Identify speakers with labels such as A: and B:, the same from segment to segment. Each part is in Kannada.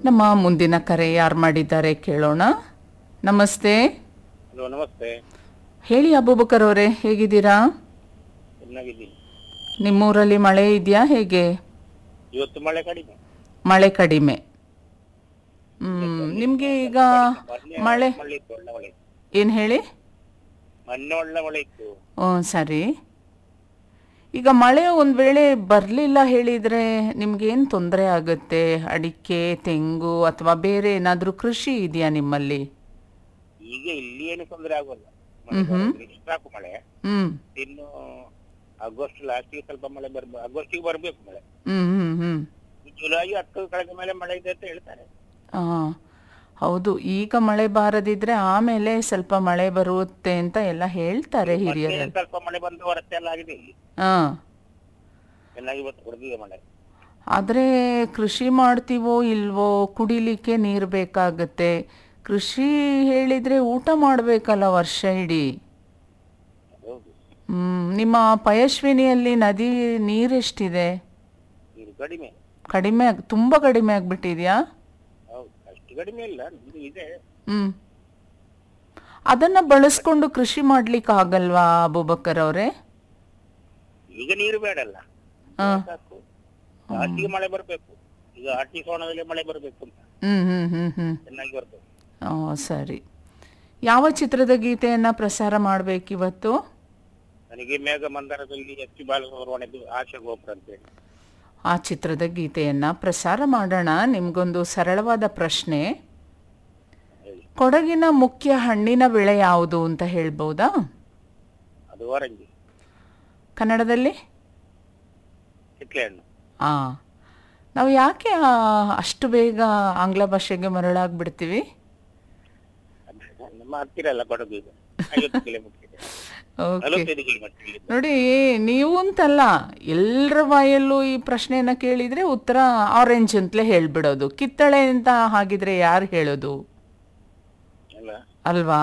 A: ನಮ್ಮ ಮುಂದಿನ ಕರೆ ಯಾರು ಮಾಡಿದ್ದಾರೆ ಕೇಳೋಣ ನಮಸ್ತೆ
B: ಹಲೋ ನಮಸ್ತೆ
A: ಹೇಳಿ ಅಬೂಬಕರ್ ಅವರೇ ಹೇಗಿದ್ದೀರಾ
B: ಚೆನ್ನಾಗಿದ್ದೀನಿ
A: ನಿಮ್ಮೂರಲ್ಲಿ ಮಳೆ ಇದೆಯಾ ಹೇಗೆ
B: ಇವತ್ತು ಮಳೆ ಕಡಿಮೆ
A: ಮಳೆ ಕಡಿಮೆ ಹ್ಮ್ ನಿಮ್ಗೆ ಈಗ
B: ಮೊನ್ನೆ
A: ಮಳೆ
B: ಮಳೆ ಇತ್ತು ಒಳ್ಳೆ ಮಳೆ
A: ಏನು ಹೇಳಿ
B: ಮೊನ್ನೆ ಒಳ್ಳೆ ಮಳೆ ಇತ್ತು
A: ಹ್ಞೂ ಸರಿ ಈಗ ಮಳೆ ಒಂದು ವೇಳೆ ಬರಲಿಲ್ಲ ಹೇಳಿದರೆ ನಿಮ್ಗೇನು ತೊಂದರೆ ಆಗುತ್ತೆ ಅಡಿಕೆ ತೆಂಗು ಅಥವಾ ಬೇರೆ ಏನಾದರೂ ಕೃಷಿ ಇದೆಯಾ ನಿಮ್ಮಲ್ಲಿ
B: ಈಗ ಇಲ್ಲಿ ಏನು ತೊಂದರೆ ಆಗೋಲ್ಲ ಮಳೆ ಬರೋದು ಇಷ್ಟು ಸಾಕು ಮಳೆ
A: ಹ್ಞೂ
B: ಇನ್ನು ಆಗಸ್ಟ್ ಲಾಸ್ಟಿಗೆ ಸ್ವಲ್ಪ ಮಳೆ ಬರ್ಬೇಕು ಆಗಸ್ಟಿಗೆ ಬರಬೇಕು ಮಳೆ
A: ಹ್ಞೂ ಹ್ಞೂ ಹ್ಞೂ
B: ಜುಲೈ ಹತ್ತು ಕಳೆದ ಮೇಲೆ ಮಳೆ ಇದೆ ಅಂತ ಹೇಳ್ತಾರೆ
A: ಹಾಂ ಹೌದು ಈಗ ಮಳೆ ಬಾರದಿದ್ರೆ ಆಮೇಲೆ ಸ್ವಲ್ಪ ಮಳೆ ಬರುತ್ತೆ ಅಂತ ಎಲ್ಲ ಹೇಳ್ತಾರೆ
B: ಮತ್ತೆ
A: ಹಿರಿಯರು
B: ಸ್ವಲ್ಪ ಮಳೆ ಬಂದು ಹೊರತೆ ಎಲ್ಲ ಆಗಿದೆ ಇಲ್ಲಿ
A: ಹಾಂ
B: ಚೆನ್ನಾಗಿ ಇವತ್ತು ಹೊಡೆದಿದೆ ಮಳೆ
A: ಆದರೆ ಕೃಷಿ ಮಾಡ್ತೀವೋ ಇಲ್ವೋ ಕುಡಿಲಿಕ್ಕೆ ನೀರು ಬೇಕಾಗುತ್ತೆ ಕೃಷಿ ಹೇಳಿದರೆ ಊಟ ಮಾಡಬೇಕಲ್ಲ ವರ್ಷ ಇಡೀ
B: ಹೌದು
A: ಹ್ಮ್, ನಿಮ್ಮ ಪಯಸ್ವಿನಿಯಲ್ಲಿ ನದಿ ನೀರೆಷ್ಟಿದೆ
B: ನೀರು ಕಡಿಮೆ
A: ಕಡಿಮೆ ಆಗ್ ತುಂಬ ಕಡಿಮೆ ಆಗಿಬಿಟ್ಟಿದೆಯಾ
B: ಹೌದು ಅಷ್ಟು ಕಡಿಮೆ ಇಲ್ಲ ನೀರು ಇದೆ
A: ಹ್ಞೂ ಅದನ್ನು ಬಳಸ್ಕೊಂಡು ಕೃಷಿ ಮಾಡ್ಲಿಕ್ಕೆ ಆಗಲ್ವಾ ಅಬೂಬಕ್ಕರ್ ಅವರೇ
B: ಈಗ ನೀರು ಬೇಡಲ್ಲ
A: ಹಾಂ
B: ಸಾಕು ಲಾಸ್ಟಿಗೆ ಮಳೆ ಬರ್ಬೇಕು ಈಗ ಆಟಿ ಸೋಣದಲ್ಲಿ ಮಳೆ ಬರ್ಬೇಕು ಅಂತ
A: ಹ್ಞೂ ಹ್ಞೂ ಹ್ಞೂ ಹ್ಞೂ
B: ಚೆನ್ನಾಗಿ ಬರ್ಬೇಕು
A: ಓ ಸರಿ ಯಾವ ಚಿತ್ರದ ಗೀತೆಯನ್ನು ಪ್ರಸಾರ ಮಾಡಬೇಕಿವತ್ತು
B: ನನಗೆ ಮೇಘ ಮಂದರದಲ್ಲಿ ಎಚ್ ಪಿ ಬಾಲಸುಬ್ರಹ್ಮಣ್ಯದ್ದು ಆಶಾ ಗೋಪುರ ಅಂತೇಳಿ
A: ಆ ಚಿತ್ರದ ಗೀತೆಯನ್ನು ಪ್ರಸಾರ ಮಾಡೋಣ ನಿಮಗೊಂದು ಸರಳವಾದ ಪ್ರಶ್ನೆ
B: ಹೇಳಿ
A: ಕೊಡಗಿನ ಮುಖ್ಯ ಹಣ್ಣಿನ ಬೆಳೆ ಯಾವುದು ಅಂತ ಹೇಳ್ಬೋದಾ
B: ಅದು ವರಂಗಿ
A: ಕನ್ನಡದಲ್ಲಿ
B: ಕಿತ್ಲೆ ಹಣ್ಣು
A: ಆ ನಾವು ಯಾಕೆ ಆ, ಅಷ್ಟು ಬೇಗ ಆಂಗ್ಲ ಭಾಷೆಗೆ ಮರಳಾಗ್ಬಿಡ್ತೀವಿ
B: ಅದು ನಮ್ಮ ಹತ್ತಿರ ಅಲ್ಲ ಕೊಡಗು ಈಗ ಐವತ್ತು ಕಿಲೋಮೀಟರ್ ಇದೆ
A: ಓಕೆ
B: ನಲವತ್ತೈದು ಕಿಲೋಮೀಟರ್ ಇದೆ
A: ನೋಡಿ ನೀವು ಅಂತಲ್ಲ ಎಲ್ಲರ ಬಾಯಲ್ಲೂ ಈ ಪ್ರಶ್ನೆನ ಕೇಳಿದ್ರೆ ಉತ್ತರ ಆರೆಂಜ್ ಅಂತಲೇ ಹೇಳ್ಬಿಡೋದು ಕಿತ್ತಳೆ ಅಂತ ಹಾಗಿದ್ರೆ ಯಾರು ಹೇಳೋದು
B: ಅಲ್ಲ
A: ಅಲ್ವಾ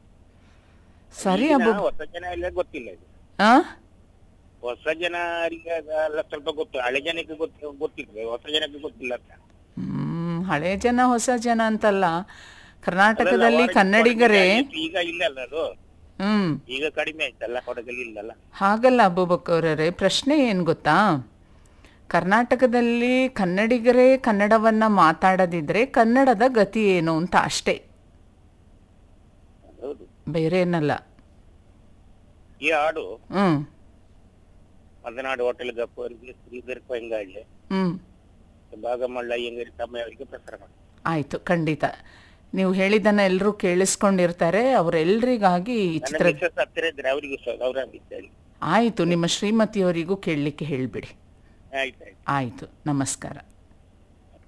A: ಸರಿ
B: ಈಗಿನ
A: ಅಬ್ಬು
B: ಹೊಸ ಜನ ಎಲ್ಲ ಗೊತ್ತಿಲ್ಲ ಇದು
A: ಆ
B: ಹೊಸ ಜನರಿಗೆ ಎಲ್ಲ ಸ್ವಲ್ಪ ಗೊತ್ತು ಹಳೆ ಜನಕ್ಕೆ ಗೊತ್ತು ಗೊತ್ತಿರ್ತದೆ ಹೊಸ ಜನಕ್ಕೆ ಗೊತ್ತಿಲ್ಲ ಅಂತ
A: ಹ್ಮ್ ಹಳೆ ಜನ ಹೊಸ ಜನ ಅಂತಲ್ಲ ಕರ್ನಾಟಕದಲ್ಲಿ ಕನ್ನಡಿಗರೇ
B: ಈಗ ಇಲ್ಲ ಅಲ್ಲ ಅದು
A: ಹ್ಮ್
B: ಈಗ ಕಡಿಮೆ ಆಯ್ತಲ್ಲ ಕೊಡಗಲ್ಲಿ ಇಲ್ಲಲ್ಲ
A: ಹಾಗಲ್ಲ ಅಬೂಬಕ್ಕರವರೇ ಪ್ರಶ್ನೆ ಏನು ಗೊತ್ತಾ ಕರ್ನಾಟಕದಲ್ಲಿ ಕನ್ನಡಿಗರೇ ಕನ್ನಡವನ್ನ ಮಾತಾಡದಿದ್ರೆ ಕನ್ನಡದ ಗತಿ ಏನು ಅಂತ ಅಷ್ಟೇ
B: ಹೌದು
A: ಬೇರೆ ಏನಲ್ಲ
B: ಈ ಹಾಡು
A: ಹ್ಮ್
B: ಮಲೆನಾಡು ಹೋಟೆಲ್ ಗಪ್ಪವರಿಗೆ ಶ್ರೀಧರ್ ಪೆಂಗಾಳೆ
A: ಹ್ಮ್
B: ಭಾಗಮಳ್ಳ ಅಯ್ಯಂಗರಿ ತಮ್ಮಯವರಿಗೆ ಪ್ರಸಾರ ಮಾಡಿ
A: ಆಯ್ತು ಖಂಡಿತ ನೀವು ಹೇಳಿದ್ದನ್ನ ಎಲ್ಲರೂ ಕೇಳಿಸ್ಕೊಂಡಿರ್ತಾರೆ ಅವರೆಲ್ಲರಿಗಾಗಿ ಈ
B: ನನ್ನ
A: ಚಿತ್ರ
B: ಮಿಸ್ಸಸ್ ಹತ್ತಿರ ಇದ್ರೆ ಅವರಿಗೂ ಅವರ ಇದ್ದಾರೆ
A: ಆಯ್ತು ನಿಮ್ಮ ಶ್ರೀಮತಿಯವರಿಗೂ ಕೇಳಲಿಕ್ಕೆ ಹೇಳಿಬಿಡಿ
B: ಆಯ್ತು ಆಯ್ತು
A: ಆಯ್ತು ನಮಸ್ಕಾರ